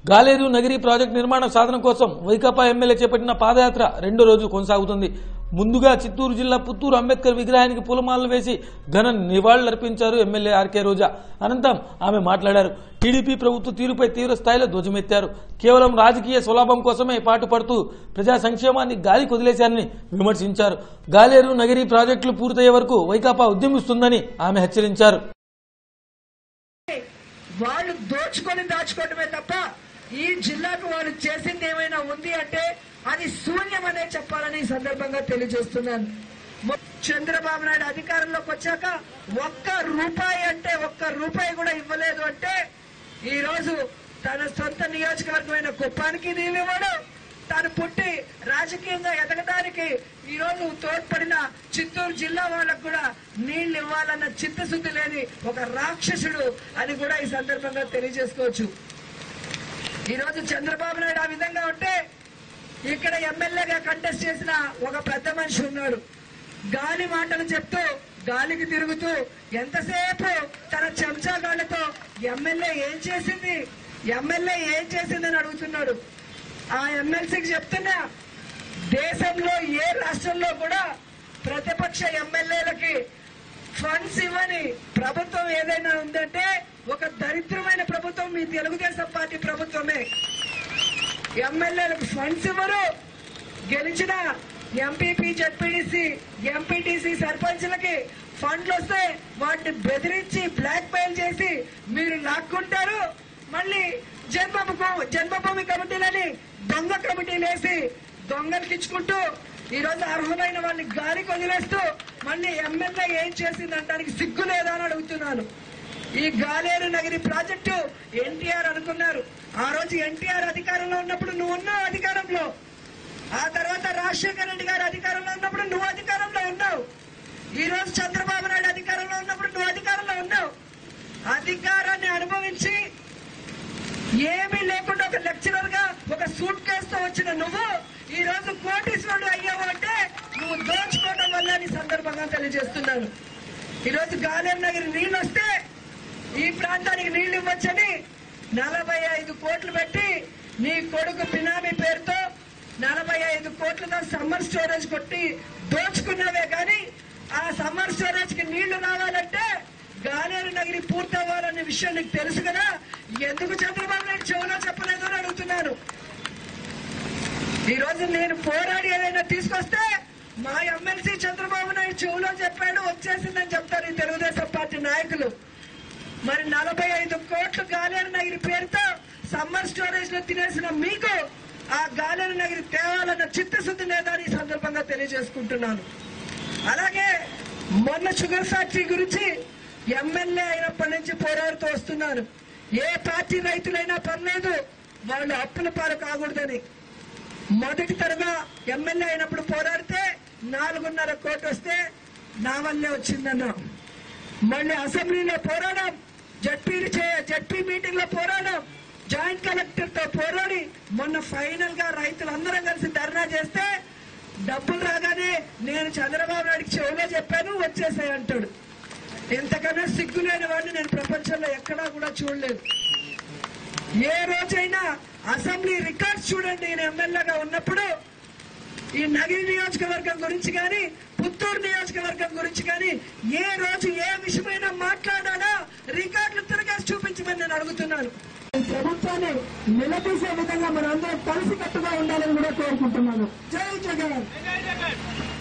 Galeru Nagari project నిర్మాణ సాధన కోసం Vaikapa MLA చేపట్టిన పాదయాత్ర రెండో రోజు కొనసాగుతుంది ముందుగా చిత్తూరు జిల్లా పుత్తూరు అంబేద్కర్ విగ్రహానికి పూలమాలలు వేసి ఘన నివాళులర్పించారు ఎమ్మెల్యే ఆర్కే రోజా అనంతరం ఆమె మాట్లాడారు టీడీపీ ప్రభుత్వ తీరుపై తీవ్ర స్థాయిలో ధ్వజమెత్తారు కేవలం రాజకీయ స్వలాభం కోసమే పాటుపడుతూ ప్రజా సంక్షేమాన్ని గాలి కొదిలేశారని విమర్శించారు గాలేరు నగిరి ప్రాజెక్టులు పూర్తయ్యే వరకు వైకాపా ఉద్యమిస్తుందని ఆమె హెచ్చరించారు వాళ్ళు దోచుకొని దాచుకోవడమే తప్ప ఈ జిల్లాకు వాళ్ళు చేసింది ఏమైనా ఉంది అంటే అది శూన్యమనే చెప్పాలని ఈ సందర్భంగా తెలియజేస్తున్నాను మొ- చంద్రబాబు నాయుడు అధికారంలోకి వచ్చాక ఒక్క రూపాయి అంటే ఒక్క రూపాయి కూడా ఇవ్వలేదు అంటే ఈ రోజు తన సొంత నియోజకవర్గమైన కుప్పానికి నీళ్ళు ఇవ్వడు తాను పుట్టి రాజకీయంగా ఎదగడానికి ఈ రోజు తోడ్పడిన చిత్తూరు జిల్లా వాళ్ళకు కూడా నీళ్లు ఇవ్వాలన్న చిత్తశుద్ధి లేని ఒక రాక్షసుడు అని కూడా ఈ సందర్భంగా తెలియజేసుకోవచ్చు ఈ రోజు చంద్రబాబు నాయుడు ఆ విధంగా ఉంటే ఇక్కడ ఎమ్మెల్యేగా కంటెస్ట్ చేసిన ఒక పెద్ద మనిషి ఉన్నాడు గాలి మాటలు చెప్తూ గాలికి తిరుగుతూ ఎంతసేపు తన చెంచాగాళ్లతో ఎమ్మెల్యే ఏం చేసింది ఎమ్మెల్యే ఏం చేసిందని అడుగుతున్నాడు ఆ ఎమ్మెల్సీకి చెప్తున్నా దేశంలో ఏ రాష్ట్రంలో కూడా ప్రతిపక్ష ఎమ్మెల్యేలకి ఫండ్స్ ఇవ్వని ప్రభుత్వం ఏదైనా ఉందంటే ఒక దరిద్రమైన ప్రభుత్వం మీ తెలుగుదేశం పార్టీ ప్రభుత్వమే ఎమ్మెల్యేలకు ఫండ్స్ ఇవ్వరు గెలిచిన ఎంపీపీ జడ్పీటీసీ ఎంపీటీసీ సర్పంచ్లకి ఫండ్లు వస్తే వాటిని బెదిరించి బ్లాక్ మెయిల్ చేసి మీరు లాక్కుంటారు మళ్ళీ జన్మభూమి జన్మభూమి కమిటీలని దొంగ కమిటీలు వేసి దొంగలకి ఇచ్చుకుంటూ ఈ రోజు అర్హులైన వాళ్ళని గాలికి వదిలేస్తూ మళ్ళీ ఎమ్మెల్యే ఏం చేసిందంటానికి సిగ్గు లేదా అని అడుగుతున్నాను ఈ గాలేరు నగరి ప్రాజెక్టు ఎన్టీఆర్ అనుకున్నారు ఆ రోజు ఎన్టీఆర్ అధికారంలో ఉన్నప్పుడు నువ్వు ఉన్నావు అధికారంలో ఆ తర్వాత రాజశేఖర రెడ్డి గారు అధికారంలో ఉన్నప్పుడు నువ్వు అధికారంలో ఉన్నావు ఈ రోజు చంద్రబాబు నాయుడు అధికారంలో ఉన్నప్పుడు నువ్వు అధికారంలో ఉన్నావు అధికారాన్ని అనుభవించి ఏమీ లేకుండా ఒక లెక్చరర్ గా ఒక సూట్ కేసుతో వచ్చిన నువ్వు ఈ రోజు కోటీశ్వరుడు అయ్యావు అంటే నువ్వు దోచుకోవడం వల్ల ఈ సందర్భంగా తెలియజేస్తున్నాను ఈ రోజు గాలేరు నగరి నీళ్ళు వస్తే ఈ ప్రాంతానికి నీళ్లు ఇవ్వచ్చని నలభై ఐదు కోట్లు పెట్టి నీ కొడుకు బినామీ పేరుతో నలభై ఐదు కోట్లతో సమ్మర్ స్టోరేజ్ కొట్టి దోచుకున్నావే కానీ ఆ సమ్మర్ స్టోరేజ్ కి నీళ్లు రావాలంటే గాలేరు నగరి పూర్తవ్వాలనే విషయం నీకు తెలుసు కదా ఎందుకు చంద్రబాబు నాయుడు చెవులో చెప్పలేదు అని అడుగుతున్నాను ఈ రోజు నేను పోరాడి ఏదైనా తీసుకొస్తే మా ఎమ్మెల్సీ చంద్రబాబు నాయుడు చెవులో చెప్పాడు వచ్చేసిందని చెప్తారు ఈ తెలుగుదేశం పార్టీ నాయకులు మరి నలభై ఐదు కోట్లు గాలేరు నగిరి పేరుతో సమ్మర్ స్టోరేజ్ లో తినేసిన మీకు ఆ గాలేరు నగిరి తేవాలన్న చిత్తశుద్ధి లేదని ఈ సందర్భంగా తెలియజేసుకుంటున్నాను అలాగే మొన్న షుగర్ ఫ్యాక్టరీ గురించి ఎమ్మెల్యే అయినప్పటి నుంచి పోరాడుతూ వస్తున్నాను ఏ పార్టీ రైతులైనా పర్లేదు వాళ్ళు అప్పుల పాలు కాకూడదని మొదటి తరగా ఎమ్మెల్యే అయినప్పుడు పోరాడితే నాలుగున్నర కోట్లు వస్తే నా వల్లే వచ్చిందన్నా మళ్ళీ అసెంబ్లీలో పోరాడాం జడ్పీ జడ్పీ మీటింగ్ లో పోరాడాం జాయింట్ కలెక్టర్ తో పోరాడి మొన్న ఫైనల్ గా రైతులందరం కలిసి ధర్నా చేస్తే డబ్బులు రాగానే నేను చంద్రబాబు నాయుడికి చెవులే చెప్పాను వచ్చేసాయి అంటాడు ఇంతకన్నా సిగ్గు లేని వాడిని నేను ప్రపంచంలో ఎక్కడా కూడా చూడలేదు ఏ రోజైనా అసెంబ్లీ రికార్డ్స్ చూడండి నేను ఎమ్మెల్యేగా ఉన్నప్పుడు ఈ నగిరి నియోజకవర్గం గురించి కానీ పుత్తూరు నియోజకవర్గం గురించి కానీ ఏ రోజు ఏ విషయమైనా మాట్లాడానా రికార్డులు తిరగేసి చూపించమని నేను అడుగుతున్నాను ఈ ప్రభుత్వాన్ని నిలదీసే విధంగా మనందరం కలిసికట్టుగా ఉండాలని కూడా కోరుకుంటున్నాను జై జగన్